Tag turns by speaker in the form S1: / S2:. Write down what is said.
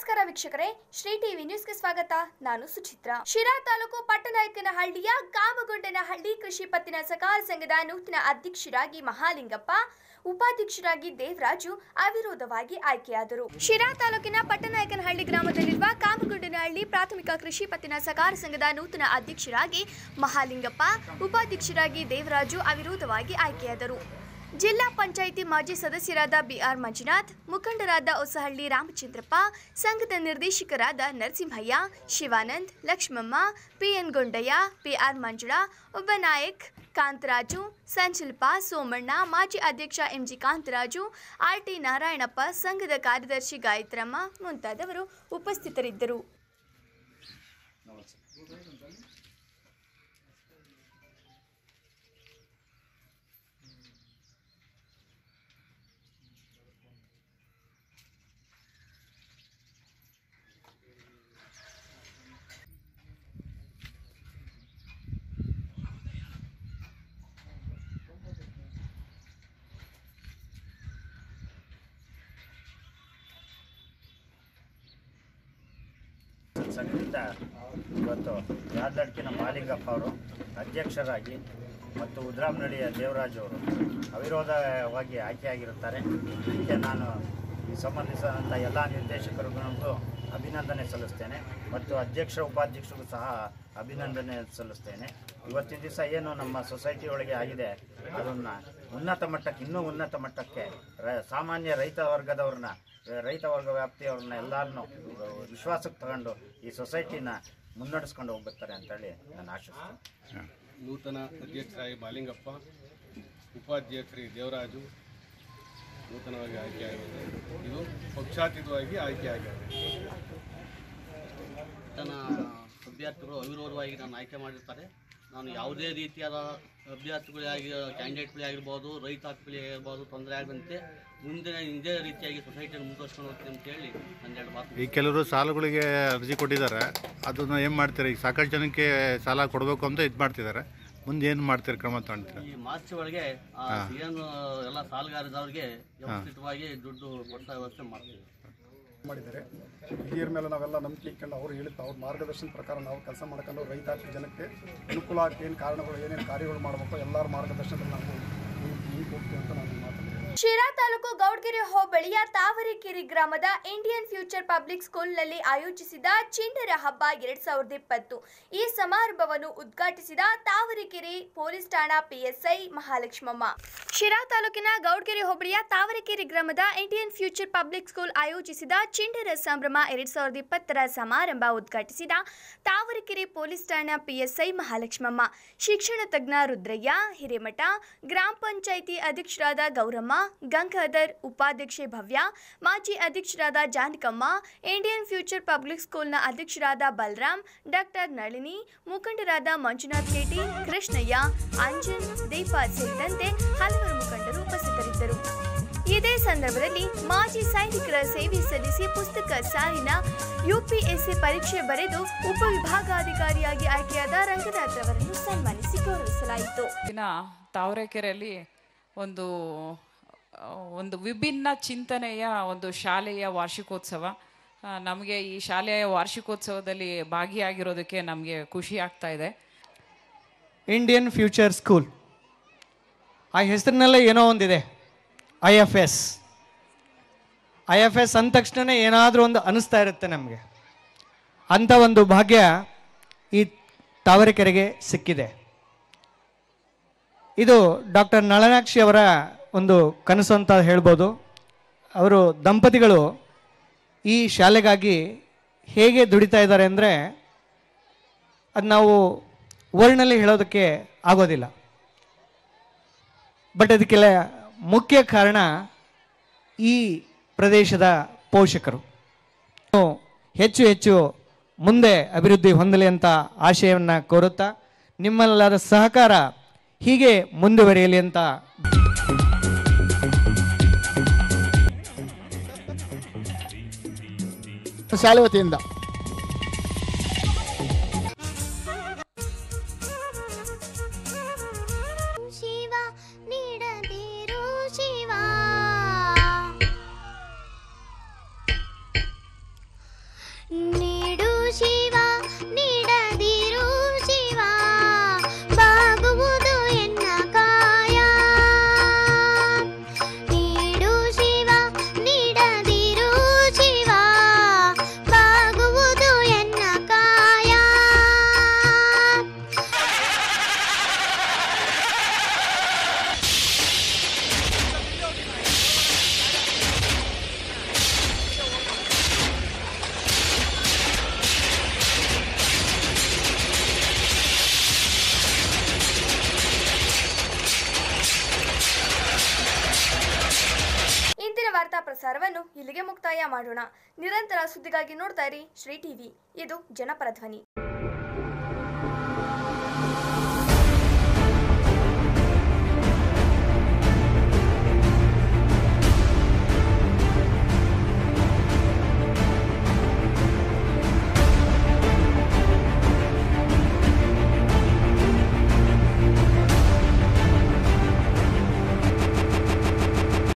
S1: ನಮಸ್ಕಾರ ವೀಕ್ಷಕರೇ ಶ್ರೀ ಟಿವಿ ನ್ಯೂಸ್ಗೆ ಸ್ವಾಗತ ನಾನು ಸುಚಿತ್ರಾ ಶಿರಾ ತಾಲೂಕು ಪಟ್ಟನಾಯಕನಹಳ್ಳಿಯ ಕಾಮಗೊಂಡನಹಳ್ಳಿ ಕೃಷಿ ಪತ್ತಿನ ಸಹಕಾರ ಸಂಘದ ನೂತನ ಅಧ್ಯಕ್ಷರಾಗಿ ಮಹಾಲಿಂಗಪ್ಪ ಉಪಾಧ್ಯಕ್ಷರಾಗಿ ದೇವರಾಜು ಅವಿರೋಧವಾಗಿ ಆಯ್ಕೆಯಾದರು ಶಿರಾ ತಾಲೂಕಿನ ಪಟ್ಟನಾಯಕನಹಳ್ಳಿ ಗ್ರಾಮದಲ್ಲಿರುವ ಕಾಮಗೊಂಡನಹಳ್ಳಿ ಪ್ರಾಥಮಿಕ ಕೃಷಿ ಪತ್ತಿನ ಸಹಕಾರ ಸಂಘದ ನೂತನ ಅಧ್ಯಕ್ಷರಾಗಿ ಮಹಾಲಿಂಗಪ್ಪ ಉಪಾಧ್ಯಕ್ಷರಾಗಿ ದೇವರಾಜು ಅವಿರೋಧವಾಗಿ ಆಯ್ಕೆಯಾದರು ಜಿಲ್ಲಾ ಪಂಚಾಯಿತಿ ಮಾಜಿ ಸದಸ್ಯರಾದ ಬಿಆರ್ ಮಂಜುನಾಥ್ ಮುಖಂಡರಾದ ಹೊಸಹಳ್ಳಿ ರಾಮಚಂದ್ರಪ್ಪ ಸಂಘದ ನಿರ್ದೇಶಕರಾದ ನರಸಿಂಹಯ್ಯ ಶಿವಾನಂದ್ ಲಕ್ಷ್ಮಮ್ಮ ಪಿಎನ್ ಗೊಂಡಯ್ಯ ಪಿಆರ್ ಮಂಜುಳಾ ಒಬ್ಬನಾಯಕ್ ಕಾಂತರಾಜು ಸಂಚಿಲ್ಪ ಸೋಮಣ್ಣ ಮಾಜಿ ಅಧ್ಯಕ್ಷ ಎಂಜಿ ಕಾಂತರಾಜು ಆರ್ಟಿ ನಾರಾಯಣಪ್ಪ ಸಂಘದ ಕಾರ್ಯದರ್ಶಿ ಗಾಯತ್ರಮ್ಮ ಮುಂತಾದವರು ಉಪಸ್ಥಿತರಿದ್ದರು
S2: ಸಂಘದಿಂದ ಇವತ್ತು ಯಾದಡ್ಕಿನ ಮಾಲಿಂಗಪ್ಪ ಅವರು ಅಧ್ಯಕ್ಷರಾಗಿ ಮತ್ತು ಉದ್ರಾಮನಹಳ್ಳಿಯ ದೇವರಾಜ್ ಅವರು ಅವಿರೋಧವಾಗಿ ಆಯ್ಕೆಯಾಗಿರುತ್ತಾರೆ ಇದಕ್ಕೆ ನಾನು ಈ ಸಂಬಂಧಿಸಿದಂಥ ಎಲ್ಲ ನಿರ್ದೇಶಕರಿಗೂ ಅಭಿನಂದನೆ ಸಲ್ಲಿಸ್ತೇನೆ ಮತ್ತು ಅಧ್ಯಕ್ಷ ಉಪಾಧ್ಯಕ್ಷರಿಗೂ ಸಹ ಅಭಿನಂದನೆ ಸಲ್ಲಿಸ್ತೇನೆ ಇವತ್ತಿನ ದಿವಸ ಏನು ನಮ್ಮ ಸೊಸೈಟಿ ಒಳಗೆ ಆಗಿದೆ ಅದನ್ನು ಉನ್ನತ ಮಟ್ಟಕ್ಕೆ ಇನ್ನೂ ಉನ್ನತ ಮಟ್ಟಕ್ಕೆ ರ ಸಾಮಾನ್ಯ ರೈತ ವರ್ಗದವ್ರನ್ನ ರೈತ ವರ್ಗ ವ್ಯಾಪ್ತಿಯವ್ರನ್ನ ಎಲ್ಲರನ್ನೂ ವಿಶ್ವಾಸಕ್ಕೆ ತಗೊಂಡು ಈ ಸೊಸೈಟಿನ ಮುನ್ನಡೆಸ್ಕೊಂಡು ಹೋಗ್ಬೇಕಾರೆ ಅಂತೇಳಿ ನಾನು ಆಶಿಸ್ತೀನಿ
S3: ನೂತನ ಅಧ್ಯಕ್ಷರಾಗಿ ಮಾಲಿಂಗಪ್ಪ ಉಪಾಧ್ಯಕ್ಷರಿ ದೇವರಾಜು ನೂತನವಾಗಿ ಆಯ್ಕೆಯಾಗಿದೆ ಇದು ಪಕ್ಷಾತೀತವಾಗಿ ಆಯ್ಕೆಯಾಗಿದೆ
S4: ತನ್ನ ಅಭ್ಯರ್ಥಿಗಳು ಅವಿರೋಧವಾಗಿ ನಾನು ಆಯ್ಕೆ ಮಾಡಿರ್ತಾರೆ ನಾನು ಯಾವುದೇ ರೀತಿಯಾದ ಅಭ್ಯರ್ಥಿಗಳಾಗಿ ಕ್ಯಾಂಡಿಡೇಟ್ಗಳೇ ಆಗಿರ್ಬೋದು ರೈತಾಪಿಗಳೇ ಆಗಿರ್ಬೋದು ತೊಂದರೆ ಆಗದಂತೆ ಮುಂದಿನ ಇದೇ ರೀತಿಯಾಗಿ ಸೊಸೈಟಿಯನ್ನು ಮುಂದುವರ್ಸ್ಕೊಂಡು ಹೋಗ್ತೀನಿ ಅಂತೇಳಿ ಒಂದೆರಡು ಮಾತು
S5: ಈ ಕೆಲವರು ಸಾಲಗಳಿಗೆ ಅರ್ಜಿ ಕೊಟ್ಟಿದ್ದಾರೆ ಅದನ್ನು ಏನು ಮಾಡ್ತೀರಾ ಈಗ ಸಾಕಷ್ಟು ಜನಕ್ಕೆ ಸಾಲ ಕೊಡಬೇಕು ಅಂತ ಇದು ಮಾಡ್ತಿದ್ದಾರೆ ಮುಂದೆ ಏನು ಮಾಡ್ತೀರಿ ಕ್ರಮ ತಗೊಳ್ತೀರಾ
S4: ಈ ಮಾರ್ಚ್ ಒಳಗೆ ಆ ಏನು ಎಲ್ಲ ಸಾಲಗಾರದವ್ರಿಗೆ ವ್ಯವಸ್ಥಿತವಾಗಿ ದುಡ್ಡು ಕೊಡ್ತಾ ವ್ಯವಸ್ಥೆ ಮಾಡ್ತೀವಿ
S6: ಮಾಡಿದ್ದಾರೆ ಹಿರಿಯರ ಮೇಲೆ ನಾವೆಲ್ಲ ನಂಬಿಕೆ ಇಟ್ಕೊಂಡು ಅವ್ರು ಹೇಳಿದ್ದು ಅವ್ರ ಮಾರ್ಗದರ್ಶನ ಪ್ರಕಾರ ನಾವು ಕೆಲಸ ಮಾಡ್ಕೊಂಡು ರೈತಾಪಿ ಜನಕ್ಕೆ ಅನುಕೂಲ ಆಗಕ್ಕೆ ಏನು ಕಾರಣಗಳು ಏನೇನು ಕಾರ್ಯಗಳು ಮಾಡಬೇಕು ಎಲ್ಲರ ಮಾರ್ಗದರ್ಶನದಲ್ಲಿ ನಾವು ಮುಂದೆ ಹೋಗ್ತೀವಿ ಅಂತ ನಾನು ಮಾತಾಡ್ತೀನಿ
S1: ಶಿರಾ ತಾಲೂಕು ಗೌಡ್ಗೆರೆ ಹೋಬಳಿಯ ತಾವರೆಕೆರೆ ಗ್ರಾಮದ ಇಂಡಿಯನ್ ಫ್ಯೂಚರ್ ಪಬ್ಲಿಕ್ ಸ್ಕೂಲ್ನಲ್ಲಿ ಆಯೋಜಿಸಿದ ಚಿಣ್ಣರ ಹಬ್ಬ ಎರಡ್ ಸಾವಿರದ ಇಪ್ಪತ್ತು ಈ ಸಮಾರಂಭವನ್ನು ಉದ್ಘಾಟಿಸಿದ ತಾವರೆಕೆರೆ ಪೊಲೀಸ್ ಠಾಣಾ ಪಿಎಸ್ಐ ಮಹಾಲಕ್ಷ್ಮಮ್ಮ ಶಿರಾ ತಾಲೂಕಿನ ಗೌಡ್ಗೆರೆ ಹೋಬಳಿಯ ತಾವರೆಕೆರೆ ಗ್ರಾಮದ ಇಂಡಿಯನ್ ಫ್ಯೂಚರ್ ಪಬ್ಲಿಕ್ ಸ್ಕೂಲ್ ಆಯೋಜಿಸಿದ ಚಿಣ್ಣರ ಸಂಭ್ರಮ ಎರಡ್ ಸಾವಿರದ ಇಪ್ಪತ್ತರ ಸಮಾರಂಭ ಉದ್ಘಾಟಿಸಿದ ತಾವರೆಕೆರೆ ಪೊಲೀಸ್ ಠಾಣಾ ಪಿಎಸ್ಐ ಮಹಾಲಕ್ಷ್ಮಮ್ಮ ಶಿಕ್ಷಣ ತಜ್ಞ ರುದ್ರಯ್ಯ ಹಿರೇಮಠ ಗ್ರಾಮ ಪಂಚಾಯಿತಿ ಅಧ್ಯಕ್ಷರಾದ ಗೌರಮ್ಮ ಗಂಗಾಧರ್ ಉಪಾಧ್ಯಕ್ಷೆ ಭವ್ಯ ಮಾಜಿ ಅಧ್ಯಕ್ಷರಾದ ಜಾನಕಮ್ಮ ಇಂಡಿಯನ್ ಫ್ಯೂಚರ್ ಪಬ್ಲಿಕ್ ಸ್ಕೂಲ್ನ ಅಧ್ಯಕ್ಷರಾದ ಬಲರಾಮ್ ಡಾಕ್ಟರ್ ನಳಿನಿ ಮುಖಂಡರಾದ ಮಂಜುನಾಥ್ ಕೇಟಿ ಕೃಷ್ಣಯ್ಯ ಅಂಜನ್ ದೀಪ ಸೇರಿದಂತೆ ಹಲವರು ಮುಖಂಡರು ಉಪಸ್ಥಿತರಿದ್ದರು ಇದೇ ಸಂದರ್ಭದಲ್ಲಿ ಮಾಜಿ ಸೈನಿಕರ ಸೇವೆ ಸಲ್ಲಿಸಿ ಪುಸ್ತಕ ಸಾಲಿನ ಯುಪಿಎಸ್ಸಿ ಪರೀಕ್ಷೆ ಬರೆದು ಉಪವಿಭಾಗಾಧಿಕಾರಿಯಾಗಿ ಆಯ್ಕೆಯಾದ ರಂಗನಾಥ್ ಅವರನ್ನು ಸನ್ಮಾನಿಸಿ ಗೌರವಿಸಲಾಯಿತು
S7: ದಿನ ತಾವರೆಕೆರೆಯಲ್ಲಿ ಒಂದು ಆ, ಒಂದು ವಿಭಿನ್ನ ಚಿಂತನೆಯ ಒಂದು ಶಾಲೆಯ ವಾರ್ಷಿಕೋತ್ಸವ ನಮಗೆ ಈ ಶಾಲೆಯ ವಾರ್ಷಿಕೋತ್ಸವದಲ್ಲಿ ಭಾಗಿಯಾಗಿರೋದಕ್ಕೆ ನಮಗೆ ಖುಷಿ ಆಗ್ತಾ ಇದೆ
S8: ಇಂಡಿಯನ್ ಫ್ಯೂಚರ್ ಸ್ಕೂಲ್ ಆ ಹೆಸರಿನಲ್ಲೇ ಏನೋ ಒಂದಿದೆ I F S I F S ಅಂದ ತಕ್ಷಣ ಏನಾದರೂ ಒಂದು ಅನಿಸ್ತಾ ಇರುತ್ತೆ ನಮಗೆ ಅಂಥ ಒಂದು ಭಾಗ್ಯ ಈ ತಾವರೆಕೆರೆಗೆ ಸಿಕ್ಕಿದೆ ಇದು ಡಾಕ್ಟರ್ ನಳನಾಕ್ಷಿ ಅವರ ಒಂದು ಕನಸು ಅಂತ ಹೇಳ್ಬೋದು ಅವರು ದಂಪತಿಗಳು ಈ ಶಾಲೆಗಾಗಿ ಹೇಗೆ ದುಡಿತಾ ಇದ್ದಾರೆ ಅಂದರೆ ಅದು ನಾವು ವರ್ಡ್ನಲ್ಲಿ ಹೇಳೋದಕ್ಕೆ ಆಗೋದಿಲ್ಲ ಬಟ್ ಅದಕ್ಕೆಲ್ಲ ಮುಖ್ಯ ಕಾರಣ ಈ ಪ್ರದೇಶದ ಪೋಷಕರು ಇನ್ನು ಹೆಚ್ಚು ಹೆಚ್ಚು ಮುಂದೆ ಅಭಿವೃದ್ಧಿ ಹೊಂದಲಿ ಅಂತ ಆಶಯವನ್ನು ಕೋರುತ್ತಾ ನಿಮ್ಮೆಲ್ಲರ ಸಹಕಾರ ಹೀಗೆ ಮುಂದುವರಿಯಲಿ ಅಂತ
S6: ಶಾಲೆ ವತಿಯಿಂದ
S9: ಶಿವ ನೀಡದಿರು ಶಿವ
S1: ವಾರ್ತಾ ಪ್ರಸಾರವನ್ನು ಇಲ್ಲಿಗೆ ಮುಕ್ತಾಯ ಮಾಡೋಣ ನಿರಂತರ ಸುದ್ದಿಗಾಗಿ ನೋಡ್ತಾ ಇರಿ ಶ್ರೀ ಟಿವಿ ಇದು ಜನಪರ ಧ್ವನಿ